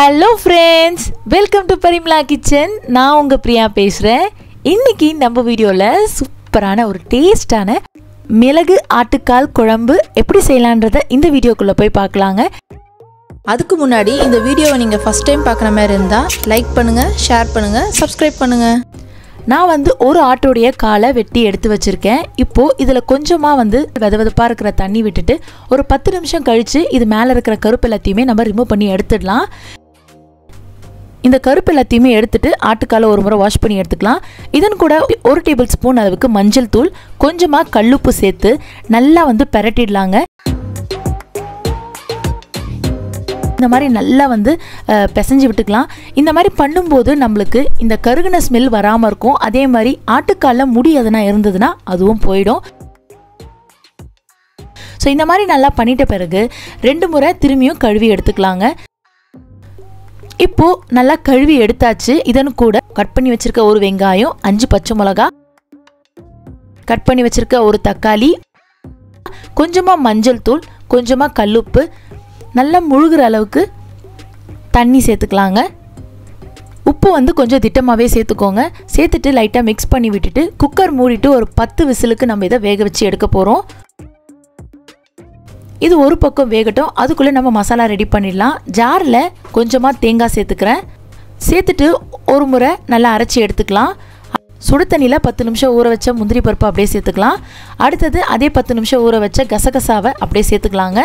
hello friends welcome to Parimala kitchen நான் உங்கள் பிரியா பேசுகிறேன் இன்னைக்கு நம்ம வீடியோவில் சூப்பரான ஒரு டேஸ்டான மிளகு ஆட்டுக்கால் குழம்பு எப்படி செய்யலான்றத இந்த வீடியோக்குள்ளே போய் பார்க்கலாங்க அதுக்கு முன்னாடி இந்த வீடியோவை நீங்கள் ஃபஸ்ட் டைம் பார்க்குற மாதிரி இருந்தால் லைக் பண்ணுங்கள் ஷேர் பண்ணுங்கள் சப்ஸ்கிரைப் பண்ணுங்கள் நான் வந்து ஒரு ஆட்டோடைய காலை வெட்டி எடுத்து வச்சுருக்கேன் இப்போது இதில் கொஞ்சமாக வந்து வெத வெதப்பாக இருக்கிற தண்ணி விட்டுட்டு ஒரு பத்து நிமிஷம் கழித்து இது மேலே இருக்கிற கருப்பு எல்லாத்தையுமே நம்ம ரிமூவ் பண்ணி எடுத்துடலாம் இந்த கருப்பு எல்லாத்தையுமே எடுத்துட்டு ஆட்டுக்காலை ஒரு முறை வாஷ் பண்ணி எடுத்துக்கலாம் இதன் கூட ஒரு டேபிள் ஸ்பூன் அளவுக்கு மஞ்சள் தூள் கொஞ்சமாக கல்லுப்பு சேர்த்து நல்லா வந்து பெரட்டிடலாங்க இந்த மாதிரி நல்லா வந்து அஹ், பிசைஞ்சு விட்டுக்கலாம் இந்த மாதிரி பண்ணும்போது நம்மளுக்கு இந்த கருகின ஸ்மெல் வராமல் இருக்கும் அதே மாதிரி ஆட்டுக்காலில் முடி எதனா இருந்ததுன்னா அதுவும் போயிடும் ஸோ இந்த மாதிரி நல்லா பண்ணிட்ட பிறகு ரெண்டு முறை திரும்பியும் கழுவி எடுத்துக்கலாங்க இப்போ நல்லா கழுவி எடுத்தாச்சு இதன் கூட கட் பண்ணி வச்சிருக்க ஒரு வெங்காயம் அஞ்சு பச்சை மிளகா கட் பண்ணி வச்சிருக்க ஒரு தக்காளி கொஞ்சமாக மஞ்சள் தூள் கொஞ்சமாக கல்லுப்பு நல்லா முழுகிற அளவுக்கு தண்ணி சேர்த்துக்கலாங்க உப்பு வந்து கொஞ்சம் திட்டமாகவே சேர்த்துக்கோங்க சேர்த்துட்டு லைட்டாக மிக்ஸ் பண்ணி விட்டுட்டு குக்கர் மூடிட்டு ஒரு பத்து விசிலுக்கு நம்ம இதை வேக வச்சு எடுக்க போகிறோம் இது ஒரு பக்கம் வேகட்டும் அதுக்குள்ளே நம்ம மசாலா ரெடி பண்ணிடலாம் ஜாரில் கொஞ்சமாக தேங்காய் சேர்த்துக்கிறேன் சேர்த்துட்டு ஒரு முறை நல்லா அரைச்சி எடுத்துக்கலாம் சுடு தண்ணியில் பத்து நிமிஷம் ஊற வச்ச முந்திரி பருப்பு அப்படியே சேர்த்துக்கலாம் அடுத்தது அதே பத்து நிமிஷம் ஊற வச்ச கசகசாவை அப்படியே சேர்த்துக்கலாங்க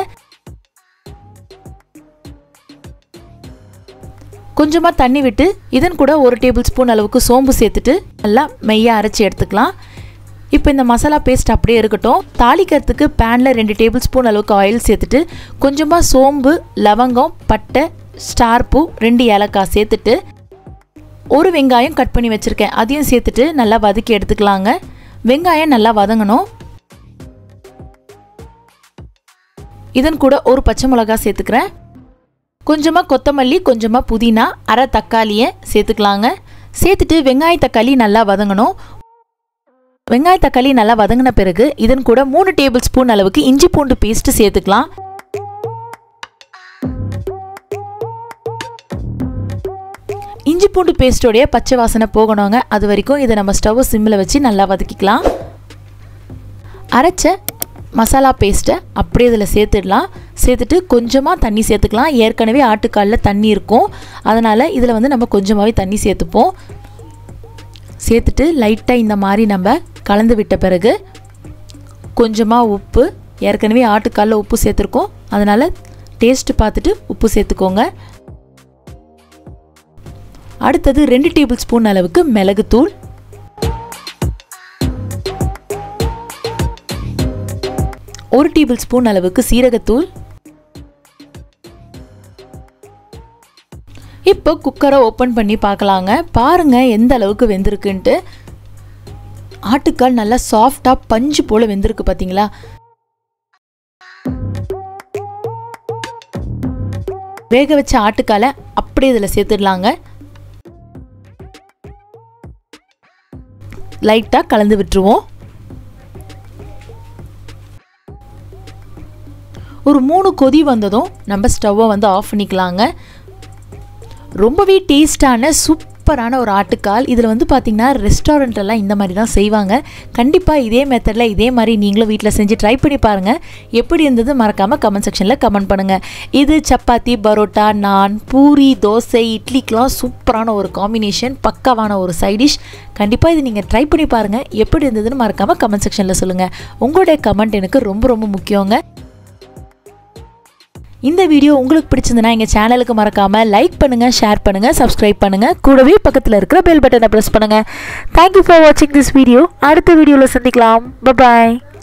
கொஞ்சமாக தண்ணி விட்டு இதன் கூட ஒரு டேபிள் ஸ்பூன் அளவுக்கு சோம்பு சேர்த்துட்டு நல்லா மெய்யாக அரைச்சி எடுத்துக்கலாம் இப்போ இந்த மசாலா பேஸ்ட் அப்படியே இருக்கட்டும் தாளிக்கிறதுக்கு பேனில் ரெண்டு டேபிள் ஸ்பூன் அளவுக்கு ஆயில் சேர்த்துட்டு கொஞ்சமாக சோம்பு லவங்கம் பட்டை ஸ்டார் பூ ரெண்டு ஏலக்காய் சேர்த்துட்டு ஒரு வெங்காயம் கட் பண்ணி வச்சுருக்கேன் அதையும் சேர்த்துட்டு நல்லா வதக்கி எடுத்துக்கலாங்க வெங்காயம் நல்லா வதங்கணும் இதன் கூட ஒரு பச்சை மிளகா சேர்த்துக்கிறேன் கொஞ்சமாக கொத்தமல்லி கொஞ்சமாக புதினா அரை தக்காளியை சேர்த்துக்கலாங்க சேர்த்துட்டு வெங்காய தக்காளி நல்லா வதங்கணும் வெங்காய தக்காளி நல்லா வதங்கின பிறகு இதன் கூட மூணு டேபிள் ஸ்பூன் அளவுக்கு இஞ்சி பூண்டு பேஸ்ட் சேர்த்துக்கலாம் இஞ்சி பூண்டு பேஸ்டோடைய பச்சை வாசனை போகணுங்க அது வரைக்கும் இதை நம்ம ஸ்டவ் சிம்மில் வச்சு நல்லா வதக்கிக்கலாம் அரைச்ச மசாலா பேஸ்ட்டை அப்படியே இதில் சேர்த்துடலாம் சேர்த்துட்டு கொஞ்சமாக தண்ணி சேர்த்துக்கலாம் ஏற்கனவே ஆட்டுக்காலில் தண்ணி இருக்கும் அதனால் இதில் வந்து நம்ம கொஞ்சமாகவே தண்ணி சேர்த்துப்போம் சேர்த்துட்டு லைட்டாக இந்த மாதிரி நம்ம கலந்து விட்ட பிறகு கொஞ்சமாக உப்பு ஏற்கனவே ஆட்டுக்காலில் உப்பு சேர்த்துருக்கோம் அதனால் டேஸ்ட்டு பார்த்துட்டு உப்பு சேர்த்துக்கோங்க அடுத்தது ரெண்டு டேபிள் ஸ்பூன் அளவுக்கு மிளகுத்தூள் ஒரு டேபிள் ஸ்பூன் அளவுக்கு சீரகத்தூள் இப்போ குக்கரை ஓப்பன் பண்ணி பார்க்கலாங்க பாருங்க எந்த அளவுக்கு வெந்திருக்குன்ட்டு ஆட்டுக்கால் நல்லா சாஃப்டாக பஞ்சு போல் வெந்திருக்கு பார்த்தீங்களா வேக வச்ச ஆட்டுக்காலை அப்படியே இதில் சேர்த்துடலாங்க லைட்டாக கலந்து விட்டுருவோம் ஒரு மூணு கொதி வந்ததும் நம்ம ஸ்டவ்வை வந்து ஆஃப் பண்ணிக்கலாங்க ரொம்பவே டேஸ்டான சூப்பரான ஒரு ஆட்டுக்கால் இதில் வந்து பார்த்திங்கன்னா ரெஸ்டாரண்ட்லாம் இந்த மாதிரி தான் செய்வாங்க கண்டிப்பாக இதே மெத்தடில் இதே மாதிரி நீங்களும் வீட்டில் செஞ்சு ட்ரை பண்ணி பாருங்கள் எப்படி இருந்தது மறக்காமல் கமெண்ட் செக்ஷனில் கமெண்ட் பண்ணுங்கள் இது சப்பாத்தி பரோட்டா நான் பூரி தோசை இட்லிக்கெலாம் சூப்பரான ஒரு காம்பினேஷன் பக்காவான ஒரு சைடிஷ் கண்டிப்பாக இது நீங்கள் ட்ரை பண்ணி பாருங்கள் எப்படி இருந்ததுன்னு மறக்காமல் கமெண்ட் செக்ஷனில் சொல்லுங்கள் உங்களுடைய கமெண்ட் எனக்கு ரொம்ப ரொம்ப முக்கியங்க இந்த வீடியோ உங்களுக்கு பிடிச்சிருந்தனா எங்கள் சேனலுக்கு மறக்காமல் லைக் பண்ணுங்கள் ஷேர் பண்ணுங்கள் சப்ஸ்கிரைப் பண்ணுங்கள் கூடவே பக்கத்தில் இருக்கிற பெல் பட்டனை ப்ரெஸ் பண்ணுங்கள் தேங்க்யூ ஃபார் வாட்சிங் திஸ் வீடியோ அடுத்த வீடியோவில் சந்திக்கலாம் பாய்